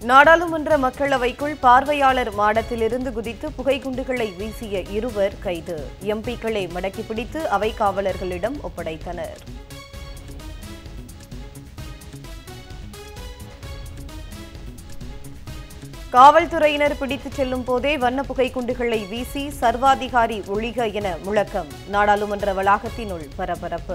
நாடாளுமன்ற மக்களவைக்குள் பார்வையாளர் மாடத்திலிருந்து குதித்து புகைக்குண்டுகளை வீசிய இருவர் கைது எம்பிக்களை மடக்கி பிடித்து அவை காவலர்களிடம் ஒப்படைத்தனர் காவல்துறையினர் பிடித்துச் செல்லும் போதே வண்ண புகைக்குண்டுகளை வீசி சர்வாதிகாரி ஒழிக என முழக்கம் நாடாளுமன்ற வளாகத்தினுள் பரபரப்பு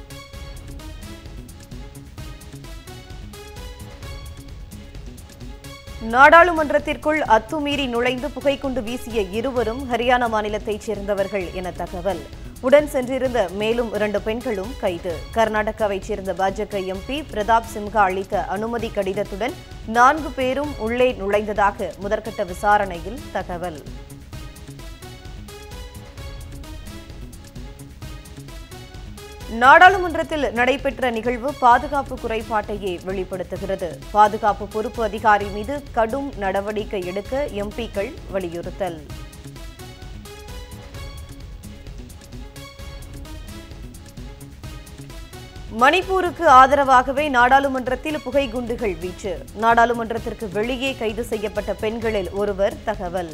நாடாளுமன்றத்திற்குள் அத்துமீறி நுழைந்து புகைக்குண்டு வீசிய இருவரும் ஹரியானா மாநிலத்தைச் சேர்ந்தவர்கள் என தகவல் உடன் சென்றிருந்த மேலும் இரண்டு பெண்களும் கைது கர்நாடகாவைச் சேர்ந்த பாஜக எம்பி பிரதாப் சிம்ஹா அளித்த அனுமதி கடிதத்துடன் நான்கு பேரும் உள்ளே நுழைந்ததாக முதற்கட்ட விசாரணையில் தகவல் நாடாளுமன்றத்தில் நடைபெற்ற நிகழ்வு பாதுகாப்பு குறைபாட்டையே வெளிப்படுத்துகிறது பாதுகாப்பு பொறுப்பு அதிகாரி மீது கடும் நடவடிக்கை எடுக்க எம்பிக்கள் வலியுறுத்தல் மணிப்பூருக்கு ஆதரவாகவே நாடாளுமன்றத்தில் புகைக்குண்டுகள் வீச்சு நாடாளுமன்றத்திற்கு வெளியே கைது செய்யப்பட்ட பெண்களில் ஒருவர் தகவல்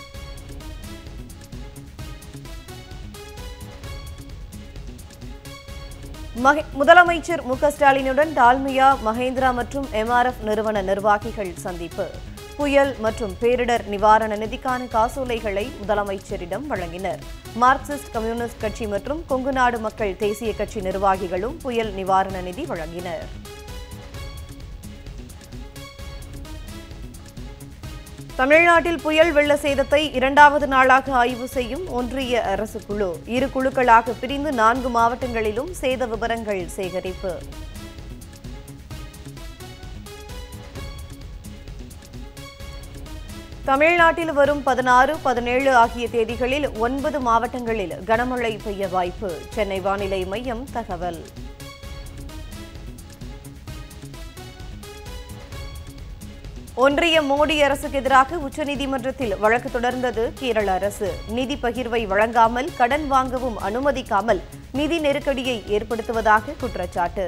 மகே- முதலமைச்சர் மு க ஸ்டாலினுடன் டால்மியா மகேந்திரா மற்றும் எம்ஆர்எஃப் நிறுவன நிர்வாகிகள் சந்திப்பு புயல் மற்றும் பேரிடர் நிவாரண நிதிக்கான காசோலைகளை முதலமைச்சரிடம் வழங்கினர் மார்க்சிஸ்ட் கம்யூனிஸ்ட் கட்சி மற்றும் கொங்கு நாடு மக்கள் தேசிய கட்சி நிர்வாகிகளும் புயல் நிவாரண நிதி வழங்கினர் தமிழ்நாட்டில் புயல் வெள்ள சேதத்தை இரண்டாவது நாளாக ஆய்வு செய்யும் ஒன்றிய அரசு குழு இரு குழுக்களாக பிரிந்து நான்கு மாவட்டங்களிலும் சேத விவரங்கள் சேகரிப்பு தமிழ்நாட்டில் வரும் பதினாறு பதினேழு ஆகிய தேதிகளில் ஒன்பது மாவட்டங்களில் கனமழை பெய்ய வாய்ப்பு சென்னை வானிலை மையம் தகவல் ஒன்றிய மோடி அரசுக்கு எதிராக உச்சநீதிமன்றத்தில் வழக்கு தொடர்ந்தது கேரள அரசு நிதி பகிர்வை வழங்காமல் கடன் வாங்கவும் அனுமதிக்காமல் நிதி நெருக்கடியை ஏற்படுத்துவதாக குற்றச்சாட்டு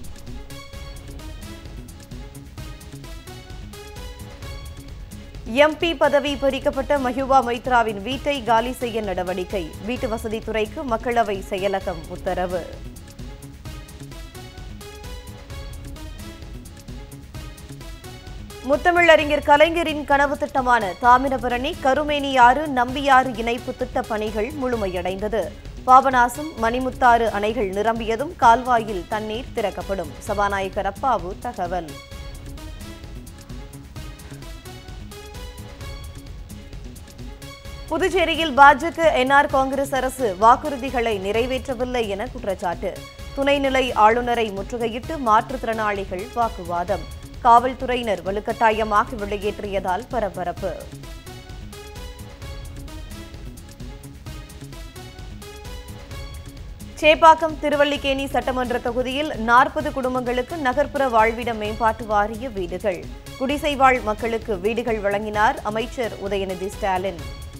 எம்பி பதவி பறிக்கப்பட்ட மஹிவா மைத்ராவின் வீட்டை காலி செய்ய நடவடிக்கை வீட்டு வசதித்துறைக்கு மக்களவை செயலகம் உத்தரவு முத்தமிழறிஞர் கலைஞரின் கனவு திட்டமான தாமிரபரணி கருமேனியாறு நம்பியாறு இணைப்பு திட்ட பணிகள் முழுமையடைந்தது பாபநாசம் மணிமுத்தாறு அணைகள் நிரம்பியதும் கால்வாயில் தண்ணீர் திறக்கப்படும் சபாநாயகர் அப்பாவு தகவல் புதுச்சேரியில் பாஜக என்ஆர் காங்கிரஸ் அரசு வாக்குறுதிகளை நிறைவேற்றவில்லை என குற்றச்சாட்டு துணைநிலை ஆளுநரை முற்றுகையிட்டு மாற்றுத்திறனாளிகள் வாக்குவாதம் காவல்துறையினர் வலுக்கட்டாயமாக வெளியேற்றியதால் பரபரப்பு சேப்பாக்கம் திருவல்லிக்கேணி சட்டமன்ற தொகுதியில் நாற்பது குடும்பங்களுக்கு நகர்ப்புற வாழ்விட மேம்பாட்டு வாரிய வீடுகள் குடிசை வாழ் மக்களுக்கு வீடுகள் வழங்கினார் அமைச்சர் உதயநிதி ஸ்டாலின்